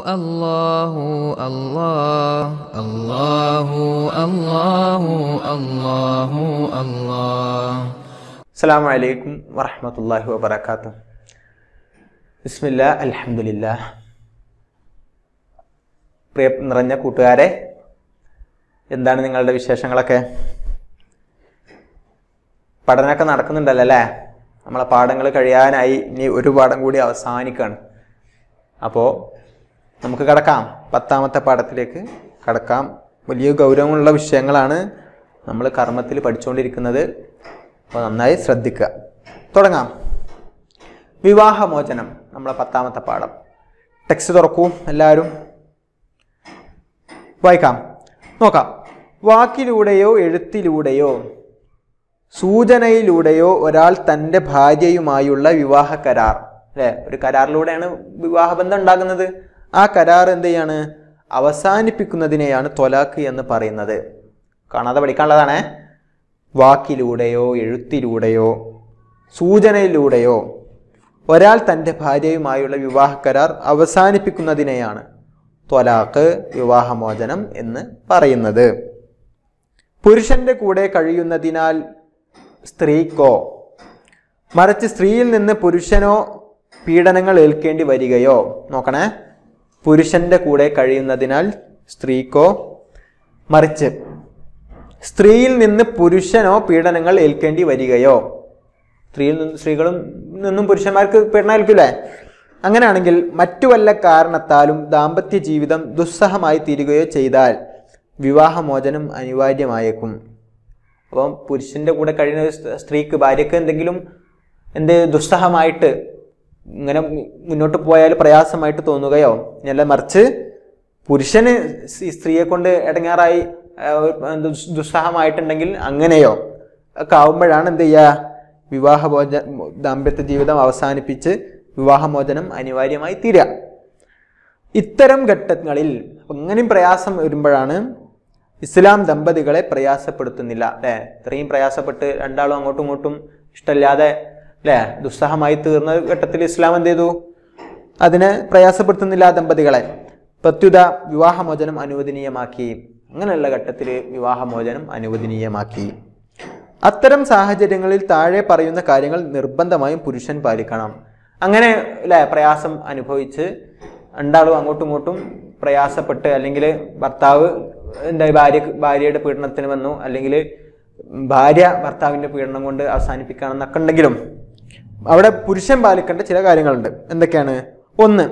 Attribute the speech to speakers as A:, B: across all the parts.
A: الله الله الله الله الله الله
B: അസ്സാം വലൈക്കും വറഹമത്തല്ലാഹി വബർക്കാത്തു ബിസ്മില്ല അൽഹംദുലില്ല പ്രിയ നിറഞ്ഞ കൂട്ടുകാരെ എന്താണ് നിങ്ങളുടെ വിശേഷങ്ങളൊക്കെ പഠനമൊക്കെ നടക്കുന്നുണ്ടല്ലോ അല്ലേ നമ്മളെ പാഠങ്ങൾ കഴിയാനായി ഇനി ഒരു പാഠം കൂടി അവസാനിക്കുകയാണ് അപ്പോൾ നമുക്ക് കടക്കാം പത്താമത്തെ പാഠത്തിലേക്ക് കടക്കാം വലിയ ഗൗരവമുള്ള വിഷയങ്ങളാണ് നമ്മൾ കർമ്മത്തിൽ പഠിച്ചുകൊണ്ടിരിക്കുന്നത് അപ്പോൾ നന്നായി ശ്രദ്ധിക്കുക തുടങ്ങാം വിവാഹമോചനം നമ്മളെ പത്താമത്തെ പാഠം ടെക്സ്റ്റ് തുറക്കൂ എല്ലാവരും വായിക്കാം നോക്കാം വാക്കിലൂടെയോ എഴുത്തിലൂടെയോ സൂചനയിലൂടെയോ ഒരാൾ തൻ്റെ ഭാര്യയുമായുള്ള വിവാഹ കരാർ അല്ലേ ഒരു കരാറിലൂടെയാണ് വിവാഹബന്ധം ഉണ്ടാകുന്നത് ആ കരാർ എന്ത് ചെയ്യാണ് അവസാനിപ്പിക്കുന്നതിനെയാണ് തൊലാക്ക് എന്ന് പറയുന്നത് കാണാതെ പഠിക്കാനുള്ളതാണേ വാക്കിലൂടെയോ എഴുത്തിലൂടെയോ സൂചനയിലൂടെയോ ഒരാൾ തൻ്റെ ഭാര്യയുമായുള്ള വിവാഹ കരാർ അവസാനിപ്പിക്കുന്നതിനെയാണ് ത്വലാഖ് വിവാഹമോചനം എന്ന് പറയുന്നത് പുരുഷന്റെ കൂടെ കഴിയുന്നതിനാൽ സ്ത്രീക്കോ മറിച്ച് സ്ത്രീയിൽ നിന്ന് പുരുഷനോ പീഡനങ്ങൾ ഏൽക്കേണ്ടി വരികയോ നോക്കണേ പുരുഷന്റെ കൂടെ കഴിയുന്നതിനാൽ സ്ത്രീക്കോ മറിച്ച് സ്ത്രീയിൽ നിന്ന് പുരുഷനോ പീഡനങ്ങൾ ഏൽക്കേണ്ടി വരികയോ സ്ത്രീയിൽ നിന്ന് സ്ത്രീകളും നിന്നും പുരുഷന്മാർക്ക് പീഡനം ഏൽക്കില്ലേ അങ്ങനെയാണെങ്കിൽ മറ്റു വല്ല കാരണത്താലും ദാമ്പത്യ ജീവിതം ദുസ്സഹമായി തീരുകയോ ചെയ്താൽ വിവാഹമോചനം അനിവാര്യമായേക്കും അപ്പം പുരുഷന്റെ കൂടെ കഴിയുന്ന ഒരു സ് സ്ത്രീക്ക് ഭാര്യക്ക് എന്തെങ്കിലും എന്ത് ദുസ്സഹമായിട്ട് ഇങ്ങനെ മുന്നോട്ട് പോയാൽ പ്രയാസമായിട്ട് തോന്നുകയോ അല്ല മറിച്ച് പുരുഷന് ഈ സ്ത്രീയെ കൊണ്ട് ഇടങ്ങാറായി ദുസ് ദുസ്സഹമായിട്ടുണ്ടെങ്കിൽ അങ്ങനെയോ ഒക്കെ ആവുമ്പോഴാണ് എന്ത് ചെയ്യുക വിവാഹമോച ദാമ്പത്യ ജീവിതം അവസാനിപ്പിച്ച് വിവാഹമോചനം അനിവാര്യമായി തീരുക ഇത്തരം ഘട്ടങ്ങളിൽ ഇങ്ങനെയും പ്രയാസം വരുമ്പോഴാണ് ഇസ്ലാം ദമ്പതികളെ പ്രയാസപ്പെടുത്തുന്നില്ല അല്ലേ ഇത്രയും പ്രയാസപ്പെട്ട് രണ്ടാളും അങ്ങോട്ടും ഇങ്ങോട്ടും ഇഷ്ടമില്ലാതെ അല്ലേ ദുസ്സഹമായി തീർന്ന ഘട്ടത്തിൽ ഇസ്ലാം എന്ത് ചെയ്തു അതിനെ പ്രയാസപ്പെടുത്തുന്നില്ല ആ ദമ്പതികളെ പ്രത്യുത വിവാഹമോചനം അനുവദനീയമാക്കി അങ്ങനെയുള്ള ഘട്ടത്തിൽ വിവാഹമോചനം അനുവദനീയമാക്കി അത്തരം സാഹചര്യങ്ങളിൽ താഴെ പറയുന്ന കാര്യങ്ങൾ നിർബന്ധമായും പുരുഷൻ പാലിക്കണം അങ്ങനെ അല്ലേ പ്രയാസം അനുഭവിച്ച് രണ്ടാളും അങ്ങോട്ടും ഇങ്ങോട്ടും പ്രയാസപ്പെട്ട് അല്ലെങ്കിൽ ഭർത്താവ് എന്താ ഭാര്യ ഭാര്യയുടെ പീഡനത്തിന് വന്നു അല്ലെങ്കിൽ ഭാര്യ ഭർത്താവിൻ്റെ പീഡനം കൊണ്ട് അവസാനിപ്പിക്കണം എന്നൊക്കെ ഉണ്ടെങ്കിലും അവിടെ പുരുഷൻ പാലിക്കേണ്ട ചില കാര്യങ്ങളുണ്ട് എന്തൊക്കെയാണ് ഒന്ന്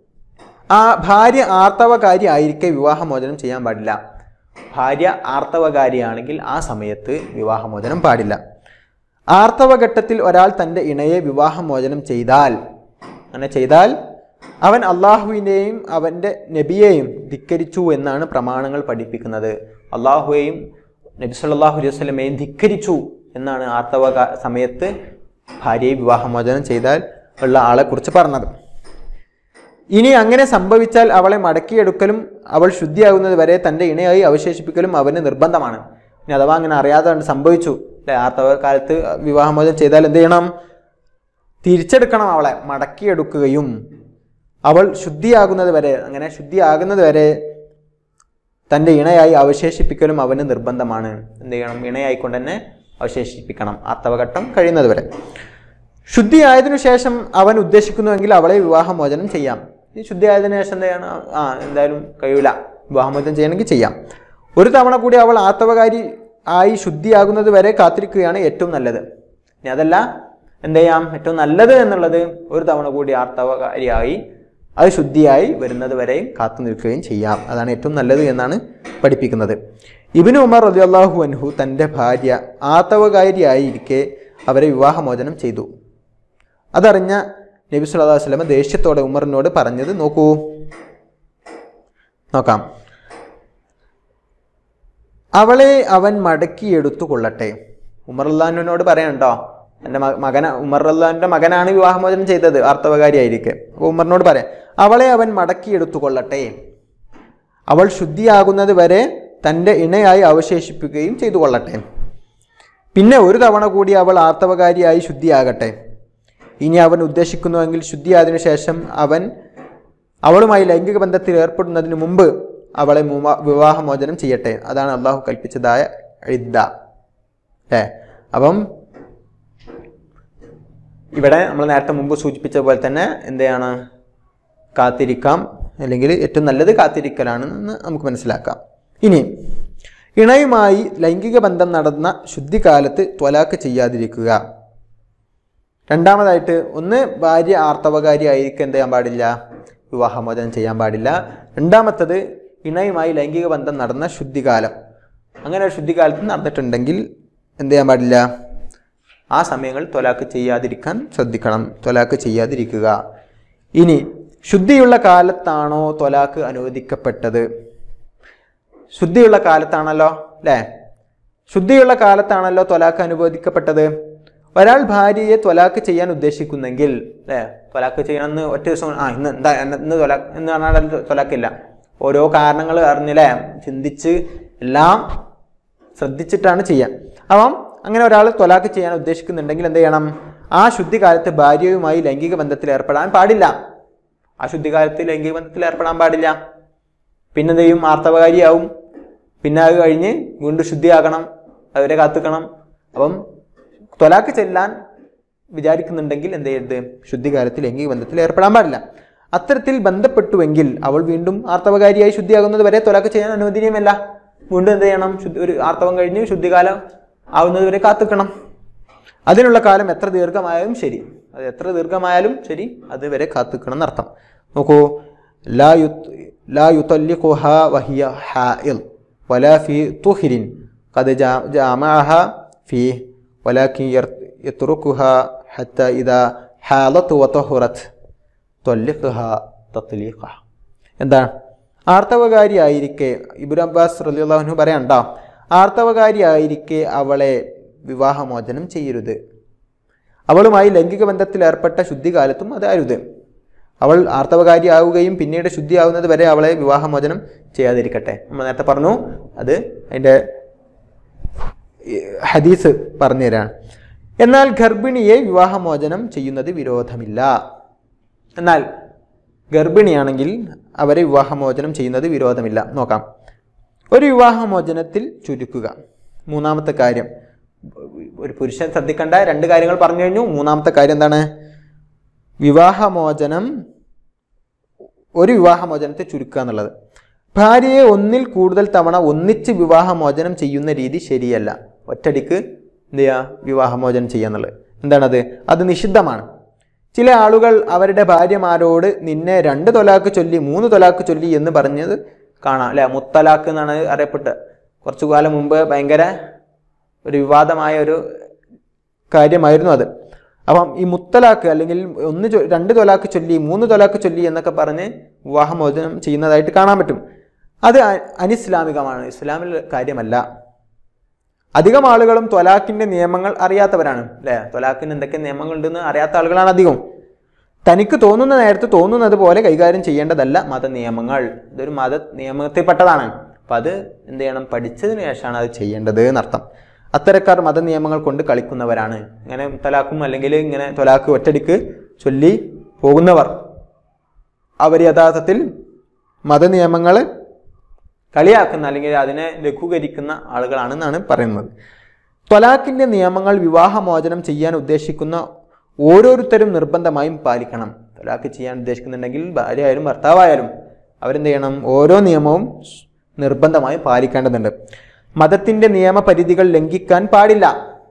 B: ആ ഭാര്യ ആർത്തവകാരി ആയിരിക്കെ വിവാഹമോചനം ചെയ്യാൻ പാടില്ല ഭാര്യ ആർത്തവകാരിയാണെങ്കിൽ ആ സമയത്ത് വിവാഹമോചനം പാടില്ല ആർത്തവഘട്ടത്തിൽ ഒരാൾ തൻ്റെ ഇണയെ വിവാഹമോചനം ചെയ്താൽ അങ്ങനെ ചെയ്താൽ അവൻ അള്ളാഹുവിനെയും അവൻ്റെ നബിയെയും ധിക്കരിച്ചു എന്നാണ് പ്രമാണങ്ങൾ പഠിപ്പിക്കുന്നത് അള്ളാഹുവേയും നബി സല്ലാഹു അലൈഹി വസ്ലമയെയും ധിക്കരിച്ചു എന്നാണ് ആർത്തവ കാ- സമയത്ത് ഭാര്യയെ വിവാഹമോചനം ചെയ്താൽ ഉള്ള ആളെ കുറിച്ച് പറഞ്ഞത് ഇനി അങ്ങനെ സംഭവിച്ചാൽ അവളെ മടക്കിയെടുക്കലും അവൾ ശുദ്ധിയാകുന്നത് വരെ തൻ്റെ ഇണയായി അവശേഷിപ്പിക്കലും അവന് നിർബന്ധമാണ് ഇനി അഥവാ അങ്ങനെ അറിയാതെ കണ്ട് സംഭവിച്ചു അല്ലെ ആർത്തവ കാലത്ത് വിവാഹമോചനം ചെയ്താൽ എന്ത് ചെയ്യണം തിരിച്ചെടുക്കണം അവളെ മടക്കിയെടുക്കുകയും അവൾ ശുദ്ധിയാകുന്നത് വരെ അങ്ങനെ ശുദ്ധിയാകുന്നത് വരെ തൻ്റെ ഇണയായി അവശേഷിപ്പിക്കലും അവന് നിർബന്ധമാണ് എന്ത് ചെയ്യണം ഇണയായിക്കൊണ്ട് തന്നെ അവശേഷിപ്പിക്കണം ആർത്തവഘട്ടം കഴിയുന്നത് വരെ ശുദ്ധിയായതിനു ശേഷം അവൻ ഉദ്ദേശിക്കുന്നുവെങ്കിൽ അവളെ വിവാഹമോചനം ചെയ്യാം ഈ ശുദ്ധിയായതിനു ശേഷം എന്ത് ചെയ്യണം ആ എന്തായാലും കഴിയില്ല വിവാഹമോചനം ചെയ്യണമെങ്കിൽ ചെയ്യാം ഒരു തവണ കൂടി അവൾ ആർത്തവകാരി ആയി ശുദ്ധിയാകുന്നത് വരെ കാത്തിരിക്കുകയാണ് ഏറ്റവും നല്ലത് ഇനി അതല്ല എന്ത് ചെയ്യാം ഏറ്റവും നല്ലത് എന്നുള്ളത് ഒരു തവണ കൂടി ആർത്തവകാരിയായി അത് ശുദ്ധിയായി വരുന്നത് വരെയും കാത്തു നിൽക്കുകയും ചെയ്യാം അതാണ് ഏറ്റവും നല്ലത് എന്നാണ് പഠിപ്പിക്കുന്നത് ഇബിന് ഉമർ റളിയല്ലാഹു അൻഹു തൻ്റെ ഭാര്യ ആർത്തവകാരിയായിരിക്കെ അവരെ വിവാഹമോചനം ചെയ്തു അതറിഞ്ഞ നബി സല്ലല്ലാഹു അലൈഹി വസല്ലമ ദേഷ്യത്തോടെ ഉമറിനോട് പറഞ്ഞത് നോക്കൂ നോക്കാം അവളെ അവൻ മടക്കിയെടുത്തു കൊള്ളട്ടെ ഉമർ അള്ളാഹുവിനോട് പറയണ്ടോ എൻ്റെ മകന ഉമർ അള്ളാഹിൻ്റെ മകനാണ് വിവാഹമോചനം ചെയ്തത് ആർത്തവകാരിയായിരിക്കെ അപ്പോൾ ഉമറിനോട് പറയാം അവളെ അവൻ മടക്കിയെടുത്തു കൊള്ളട്ടെ അവൾ ശുദ്ധിയാകുന്നത് വരെ തൻ്റെ ഇണയായി അവശേഷിപ്പിക്കുകയും ചെയ്തു കൊള്ളട്ടെ പിന്നെ ഒരു തവണ കൂടി അവൾ ആർത്തവകാരിയായി ശുദ്ധിയാകട്ടെ ഇനി അവൻ ഉദ്ദേശിക്കുന്നുവെങ്കിൽ ശുദ്ധിയായതിനു ശേഷം അവൻ അവളുമായി ലൈംഗിക ബന്ധത്തിൽ ഏർപ്പെടുന്നതിന് മുമ്പ് അവളെ മുമ- വിവാഹമോചനം ചെയ്യട്ടെ അതാണ് അള്ളാഹു കൽപ്പിച്ചതായ ഇദ്ദ ഏ അപ്പം ഇവിടെ നമ്മൾ നേരത്തെ മുമ്പ് സൂചിപ്പിച്ച പോലെ തന്നെ എന്തെയാണ് കാത്തിരിക്കാം അല്ലെങ്കിൽ ഏറ്റവും നല്ലത് കാത്തിരിക്കലാണെന്ന് നമുക്ക് മനസ്സിലാക്കാം ഇനി ഇണയുമായി ലൈംഗിക ബന്ധം നടന്ന ശുദ്ധികാലത്ത് ത്വലാക്ക് ചെയ്യാതിരിക്കുക രണ്ടാമതായിട്ട് ഒന്ന് ഭാര്യ ആർത്തവകാരി ആയിരിക്കും എന്ത് ചെയ്യാൻ പാടില്ല വിവാഹമോചനം ചെയ്യാൻ പാടില്ല രണ്ടാമത്തത് ഇണയുമായി ലൈംഗിക ബന്ധം നടന്ന ശുദ്ധികാലം അങ്ങനെ ഒരു ശുദ്ധികാലത്ത് നടന്നിട്ടുണ്ടെങ്കിൽ എന്ത് ചെയ്യാൻ പാടില്ല ആ സമയങ്ങളിൽ ത്വലാക്ക് ചെയ്യാതിരിക്കാൻ ശ്രദ്ധിക്കണം ത്വലാക്ക് ചെയ്യാതിരിക്കുക ഇനി ശുദ്ധിയുള്ള കാലത്താണോ ത്വലാക്ക് അനുവദിക്കപ്പെട്ടത് ശുദ്ധിയുള്ള കാലത്താണല്ലോ അല്ലേ ശുദ്ധിയുള്ള കാലത്താണല്ലോ ത്വലാക്ക് അനുവദിക്കപ്പെട്ടത് ഒരാൾ ഭാര്യയെ ത്വലാക്ക് ചെയ്യാൻ ഉദ്ദേശിക്കുന്നെങ്കിൽ അല്ലേ ത്വലാക്ക് ചെയ്യണമെന്ന് ഒറ്റ ദിവസം ആ ഇന്ന് എന്താ ഇന്ന് ഇന്ന് ത്വലാക്ക് എന്ന് പറഞ്ഞാൽ ത്വലാക്കില്ല ഓരോ കാരണങ്ങൾ അറിഞ്ഞില്ലേ ചിന്തിച്ച് എല്ലാം ശ്രദ്ധിച്ചിട്ടാണ് ചെയ്യാൻ അപ്പം അങ്ങനെ ഒരാൾ ത്വലാക്ക് ചെയ്യാൻ ഉദ്ദേശിക്കുന്നുണ്ടെങ്കിൽ എന്ത് ചെയ്യണം ആ ശുദ്ധികാലത്ത് ഭാര്യയുമായി ലൈംഗിക ബന്ധത്തിൽ ഏർപ്പെടാൻ പാടില്ല ആ ശുദ്ധികാലത്ത് ലൈംഗിക ബന്ധത്തിൽ ഏർപ്പെടാൻ പാടില്ല പിന്നെ എന്ത് ചെയ്യും ആർത്തവകാരിയാവും പിന്നെ അത് കഴിഞ്ഞ് വീണ്ടും ശുദ്ധിയാകണം അതുവരെ കാത്തുക്കണം അപ്പം ത്വലാക്ക് ചെല്ലാൻ വിചാരിക്കുന്നുണ്ടെങ്കിൽ എന്ത് ചെയ്യരുത് ശുദ്ധികാലത്തിൽ ലൈംഗിക ബന്ധത്തിൽ ഏർപ്പെടാൻ പാടില്ല അത്തരത്തിൽ ബന്ധപ്പെട്ടുവെങ്കിൽ അവൾ വീണ്ടും ആർത്തവകാരിയായി ശുദ്ധിയാകുന്നത് വരെ ത്വലാക്ക് ചെയ്യാൻ അനുവദനീയമല്ല വീണ്ടും എന്ത് ചെയ്യണം ശുദ്ധി ഒരു ആർത്തവം കഴിഞ്ഞ് ശുദ്ധികാലം ആവുന്നത് വരെ കാത്തുക്കണം അതിനുള്ള കാലം എത്ര ദീർഘമായാലും ശരി അത് എത്ര ദീർഘമായാലും ശരി അതുവരെ കാത്തുക്കണം എന്നർത്ഥം നോക്കൂ ലാ യുത് ലാ യുതല്ലിഖുഹ വഹിയ ഹാഇൽ വലാ ഫി തുഹിരിൻ ഖദ് ജാ- ജാമഅഹ ഫീ വലാകിൻ യർ- യത്റുക്കുഹ ഹത്ത ഇദാ ഹാലത്ത് വതഹുറത്ത് ത്വല്ലിഖുഹ തത്ലീഖ എന്താണ് ആർത്തവകാരിയായിരിക്കെ ഇബുൻ അബ്ബാസ് റലിയുള്ളവനു പറയണ്ട ആർത്തവകാരിയായിരിക്കെ അവളെ വിവാഹമോചനം ചെയ്യരുത് അവളുമായി ലൈംഗിക ബന്ധത്തിൽ ഏർപ്പെട്ട ശുദ്ധികാലത്തും അത് അരുത് അവൾ ആർത്തവകാരിയാവുകയും പിന്നീട് ശുദ്ധിയാവുന്നത് വരെ അവളെ വിവാഹമോചനം ചെയ്യാതിരിക്കട്ടെ നമ്മൾ നേരത്തെ പറഞ്ഞു അത് അതിൻ്റെ ഈ ഹദീസ് പറഞ്ഞു തരാണ് എന്നാൽ ഗർഭിണിയെ വിവാഹമോചനം ചെയ്യുന്നത് വിരോധമില്ല എന്നാൽ ഗർഭിണിയാണെങ്കിൽ അവരെ വിവാഹമോചനം ചെയ്യുന്നത് വിരോധമില്ല നോക്കാം ഒരു വിവാഹമോചനത്തിൽ ചുരുക്കുക മൂന്നാമത്തെ കാര്യം ഒരു പുരുഷൻ ശ്രദ്ധിക്കേണ്ട രണ്ട് കാര്യങ്ങൾ പറഞ്ഞു കഴിഞ്ഞു മൂന്നാമത്തെ കാര്യം എന്താണ് വിവാഹമോചനം ഒരു വിവാഹമോചനത്തെ ചുരുക്കുക എന്നുള്ളത് ഭാര്യയെ ഒന്നിൽ കൂടുതൽ തവണ ഒന്നിച്ച് വിവാഹമോചനം ചെയ്യുന്ന രീതി ശരിയല്ല ഒറ്റടിക്ക് എന്ത് ചെയ്യുക വിവാഹമോചനം ചെയ്യുക എന്നുള്ളത് എന്താണത് അത് നിഷിദ്ധമാണ് ചില ആളുകൾ അവരുടെ ഭാര്യമാരോട് നിന്നെ രണ്ട് തൊലാക്ക് ചൊല്ലി മൂന്ന് തൊലാക്ക് ചൊല്ലി എന്ന് പറഞ്ഞത് കാണാം അല്ലെ മുത്തലാക്ക് എന്നാണ് അറിയപ്പെട്ടത് കുറച്ചു കാലം മുമ്പ് ഭയങ്കര ഒരു വിവാദമായ ഒരു കാര്യമായിരുന്നു അത് അപ്പം ഈ മുത്തലാക്ക് അല്ലെങ്കിൽ ഒന്ന് ചൊ- രണ്ട് തൊലാക്ക് ചൊല്ലി മൂന്ന് തൊലാക്ക് ചൊല്ലി എന്നൊക്കെ പറഞ്ഞ് വിവാഹമോചനം ചെയ്യുന്നതായിട്ട് കാണാൻ പറ്റും അത് അ- അനിസ്ലാമികമാണ് ഇസ്ലാമിൽ കാര്യമല്ല അധികം ആളുകളും ത്വലാഖിന്റെ നിയമങ്ങൾ അറിയാത്തവരാണ് അല്ലേ ത്വലാഖിന് എന്തൊക്കെ നിയമങ്ങളുണ്ടെന്ന് അറിയാത്ത ആളുകളാണ് അധികം തനിക്ക് തോന്നുന്ന നേരത്ത് തോന്നുന്നത് പോലെ കൈകാര്യം ചെയ്യേണ്ടതല്ല മത നിയമങ്ങൾ ഇതൊരു മത നിയമത്തിൽപ്പെട്ടതാണ് അപ്പം അത് എന്ത് ചെയ്യണം പഠിച്ചതിന് ശേഷമാണ് അത് ചെയ്യേണ്ടത് എന്നർത്ഥം അത്തരക്കാർ മത നിയമങ്ങൾ കൊണ്ട് കളിക്കുന്നവരാണ് ഇങ്ങനെ തലാക്കും അല്ലെങ്കിൽ ഇങ്ങനെ തൊലാക്ക് ഒറ്റടിക്ക് ചൊല്ലി പോകുന്നവർ അവർ യഥാർത്ഥത്തിൽ മതനിയമങ്ങൾ കളിയാക്കുന്ന അല്ലെങ്കിൽ അതിനെ ലഘൂകരിക്കുന്ന ആളുകളാണെന്നാണ് പറയുന്നത് ത്വലാഖിൻ്റെ നിയമങ്ങൾ വിവാഹമോചനം ചെയ്യാൻ ഉദ്ദേശിക്കുന്ന ഓരോരുത്തരും നിർബന്ധമായും പാലിക്കണം ത്വലാഖ് ചെയ്യാൻ ഉദ്ദേശിക്കുന്നുണ്ടെങ്കിൽ ഭാര്യ ആയാലും ഭർത്താവായാലും അവരെന്ത് ചെയ്യണം ഓരോ നിയമവും നിർബന്ധമായും പാലിക്കേണ്ടതുണ്ട് മതത്തിൻ്റെ നിയമപരിധികൾ ലംഘിക്കാൻ പാടില്ല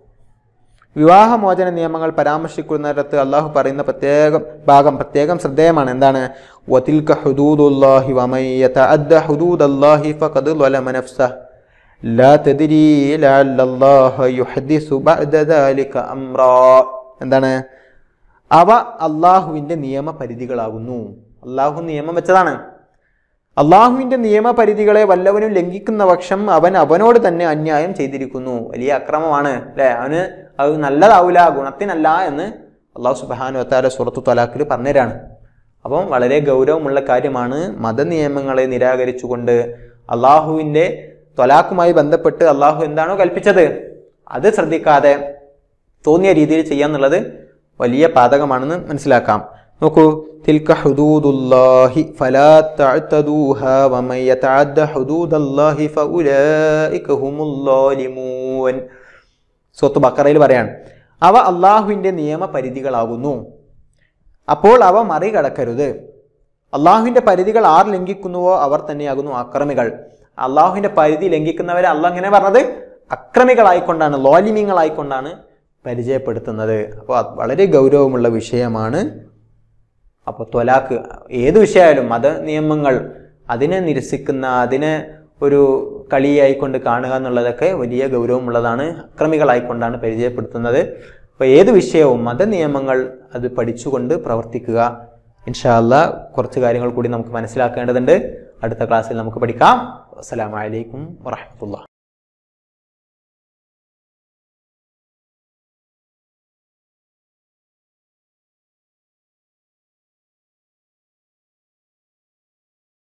B: വിവാഹമോചന നിയമങ്ങൾ പരാമർശിക്കുന്നിടത്ത് അള്ളാഹു പറയുന്ന പ്രത്യേകം ഭാഗം പ്രത്യേകം ശ്രദ്ധേയമാണ് എന്താണ് വതിൽക ഹുദൂദുല്ലാഹി വമൻ യതഅദ്ദ ഹുദൂദല്ലാഹി ഫഖദ് ളലമ നഫ്സഹ് ലാ തദ്രി ലഅല്ലല്ലാഹ യുഹദിസു ബഅദ ദാലിക അംറാ എന്താണ് അവ അള്ളാഹുവിൻ്റെ നിയമപരിധികളാകുന്നു അള്ളാഹു നിയമം വെച്ചതാണ് അള്ളാഹുവിൻ്റെ നിയമപരിധികളെ വല്ലവനും ലംഘിക്കുന്ന പക്ഷം അവൻ അവനോട് തന്നെ അന്യായം ചെയ്തിരിക്കുന്നു വലിയ അക്രമമാണ് അല്ലേ അവന് അത് നല്ലതാവില്ല ഗുണത്തിനല്ല എന്ന് അള്ളാഹു സുബാനു വത്താല സുറത്തു തലാഖിൽ പറഞ്ഞുതരാണ് അപ്പം വളരെ ഗൗരവമുള്ള കാര്യമാണ് മതനിയമങ്ങളെ നിരാകരിച്ചുകൊണ്ട് അള്ളാഹുവിൻ്റെ തൊലാഖുമായി ബന്ധപ്പെട്ട് അള്ളാഹു എന്താണോ കൽപ്പിച്ചത് അത് ശ്രദ്ധിക്കാതെ തോന്നിയ രീതിയിൽ ചെയ്യാന്നുള്ളത് വലിയ പാതകമാണെന്ന് മനസ്സിലാക്കാം നോക്കൂ തിൽക്ക ഹുദൂദുല്ലാഹി ഫലാ തഅ്തദൂഹ വമൻ യതഅദ്ദ ഹുദൂദല്ലാഹി ഫഉലൈക ഹുമുൽ ളാലിമൂൻ സൂറത്ത് ബക്കറയിൽ പറയാണ് അവ അള്ളാഹുവിൻ്റെ നിയമപരിധികളാകുന്നു അപ്പോൾ അവ മറികടക്കരുത് അള്ളാഹുവിൻ്റെ പരിധികൾ ആർ ലംഘിക്കുന്നുവോ അവർ തന്നെയാകുന്നു അക്രമികൾ അള്ളാഹുവിൻ്റെ പരിധി ലംഘിക്കുന്നവരെ അള്ളാഹ് എങ്ങനെ പറഞ്ഞത് അക്രമികളായിക്കൊണ്ടാണ് ലോലിമ്യങ്ങളായിക്കൊണ്ടാണ് പരിചയപ്പെടുത്തുന്നത് അപ്പോൾ അത് വളരെ ഗൗരവമുള്ള വിഷയമാണ് അപ്പോൾ ത്വലാക്ക് ഏത് വിഷയമായാലും മത നിയമങ്ങൾ അതിനെ നിരസിക്കുന്ന അതിനെ ഒരു കളിയായിക്കൊണ്ട് കാണുക എന്നുള്ളതൊക്കെ വലിയ ഗൗരവമുള്ളതാണ് അക്രമികളായിക്കൊണ്ടാണ് പരിചയപ്പെടുത്തുന്നത് അപ്പോൾ ഏത് വിഷയവും മത നിയമങ്ങൾ അത് പഠിച്ചുകൊണ്ട് പ്രവർത്തിക്കുക ഇൻഷാല്ല കുറച്ച് കാര്യങ്ങൾ കൂടി നമുക്ക് മനസ്സിലാക്കേണ്ടതുണ്ട് അടുത്ത ക്ലാസ്സിൽ നമുക്ക് പഠിക്കാം അസ്സലാമലൈക്കും വറഹമത്തുള്ള